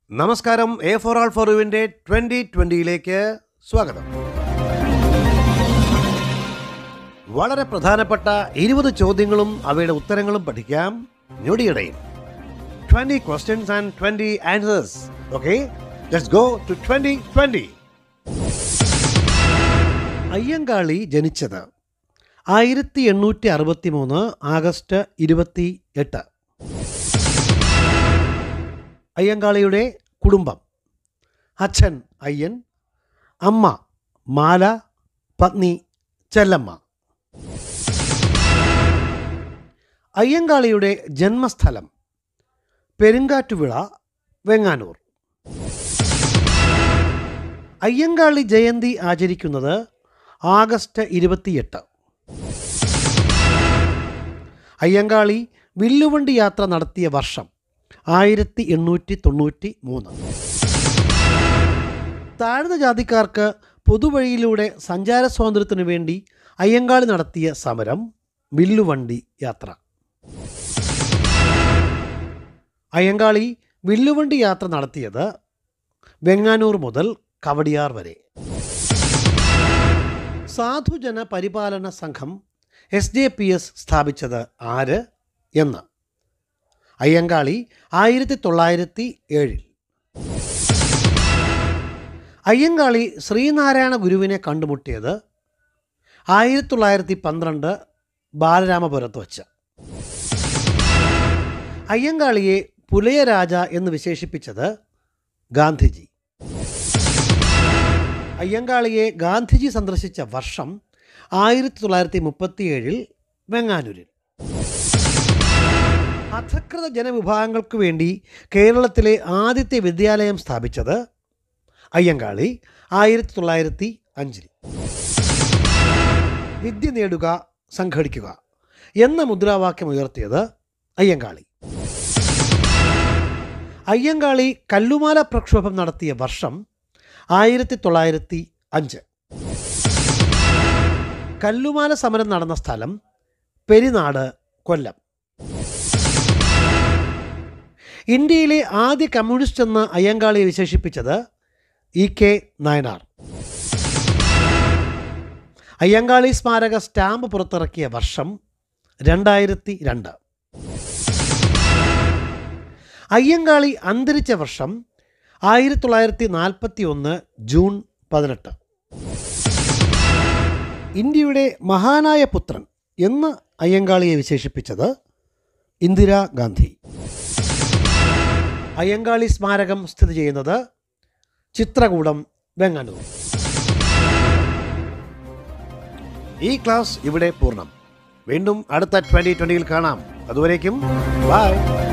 നമസ്കാരം A for all for യുവിൻ്റെ twenty ട്വൻ്റിയിലേക്ക് സ്വാഗതം വളരെ പ്രധാനപ്പെട്ട ഇരുപത് ചോദ്യങ്ങളും അവയുടെ ഉത്തരങ്ങളും പഠിക്കാം ഞൊടിയിടയിൽ twenty questions and twenty answers okay let's go to twenty twenty Ayyankali ജനിച്ചത് ആയിരത്തി എണ്ണൂറ്റി അറുപത്തി മൂന്ന് ആഗസ്റ്റ് ഇരുപത്തി എട്ട് അയ്യങ്കാളിയുടെ കുടുംബം അച്ഛൻ അയ്യൻ അമ്മ മാല പത്നി ചെല്ലമ്മ അയ്യങ്കാളിയുടെ ജന്മസ്ഥലം പെരുങ്കാറ്റുവിള വെങ്ങാനൂർ അയ്യങ്കാളി ജയന്തി ആചരിക്കുന്നത് ആഗസ്റ്റ് ഇരുപത്തിയെട്ട് അയ്യങ്കാളി വില്ലുവണ്ടി യാത്ര നടത്തിയ വർഷം ആയിരത്തി എണ്ണൂറ്റി തൊണ്ണൂറ്റി മൂന്ന് താഴ്ന്ന ജാതിക്കാർക്ക് പൊതുവഴിയിലൂടെ സഞ്ചാര സ്വാതന്ത്ര്യത്തിനു വേണ്ടി അയ്യങ്കാളി നടത്തിയ സമരം വില്ലുവണ്ടി യാത്ര അയ്യങ്കാളി വില്ലുവണ്ടി യാത്ര നടത്തിയത് വെങ്ങാനൂർ മുതൽ കവടിയാർ വരെ സാധുജന പരിപാലന സംഘം എസ് ജെ പി എസ് സ്ഥാപിച്ചത് ആര് എന്ന് അയ്യങ്കാളി ആയിരത്തി തൊള്ളായിരത്തി ഏഴിൽ അയ്യങ്കാളി ശ്രീനാരായണ ഗുരുവിനെ കണ്ടുമുട്ടിയത് ആയിരത്തി തൊള്ളായിരത്തി പന്ത്രണ്ട് ബാലരാമപുരത്ത് വച്ച് അയ്യങ്കാളിയെ പുലയരാജ എന്ന് വിശേഷിപ്പിച്ചത് ഗാന്ധിജി അയ്യങ്കാളിയെ ഗാന്ധിജി സന്ദർശിച്ച വർഷം ആയിരത്തി തൊള്ളായിരത്തി മുപ്പത്തിയേഴിൽ വെങ്ങാനൂരിൽ അധകൃത ജനവിഭാഗങ്ങൾക്ക് വേണ്ടി കേരളത്തിലെ ആദ്യത്തെ വിദ്യാലയം സ്ഥാപിച്ചത് അയ്യങ്കാളി ആയിരത്തി തൊള്ളായിരത്തി അഞ്ചിൽ വിദ്യ നേടുക സംഘടിക്കുക എന്ന മുദ്രാവാക്യം ഉയർത്തിയത് അയ്യങ്കാളി അയ്യങ്കാളി കല്ലുമാല പ്രക്ഷോഭം നടത്തിയ വർഷം ആയിരത്തി തൊള്ളായിരത്തി അഞ്ച് കല്ലുമാല സമരം നടന്ന സ്ഥലം പെരിനാട് കൊല്ലം ഇന്ത്യയിലെ ആദ്യ കമ്മ്യൂണിസ്റ്റ് എന്ന് അയ്യങ്കാളിയെ വിശേഷിപ്പിച്ചത് ഇ കെ നായനാർ അയ്യങ്കാളി സ്മാരക സ്റ്റാമ്പ് പുറത്തിറക്കിയ വർഷം രണ്ടായിരത്തി രണ്ട് അയ്യങ്കാളി അന്തരിച്ച വർഷം ആയിരത്തി തൊള്ളായിരത്തി നാൽപ്പത്തി ഒന്ന് ജൂൺ പതിനെട്ട് ഇന്ത്യയുടെ മഹാനായ പുത്രൻ എന്ന് അയ്യങ്കാളിയെ വിശേഷിപ്പിച്ചത് ഇന്ദിരാഗാന്ധി അയ്യങ്കാളി സ്മാരകം സ്ഥിതി ചെയ്യുന്നത് ചിത്രകൂടം വെങ്ങാനൂർ ഈ ക്ലാസ് ഇവിടെ പൂർണ്ണം വീണ്ടും അടുത്ത ട്വൻ്റി ട്വൻ്റിയിൽ കാണാം അതുവരേക്കും ബൈ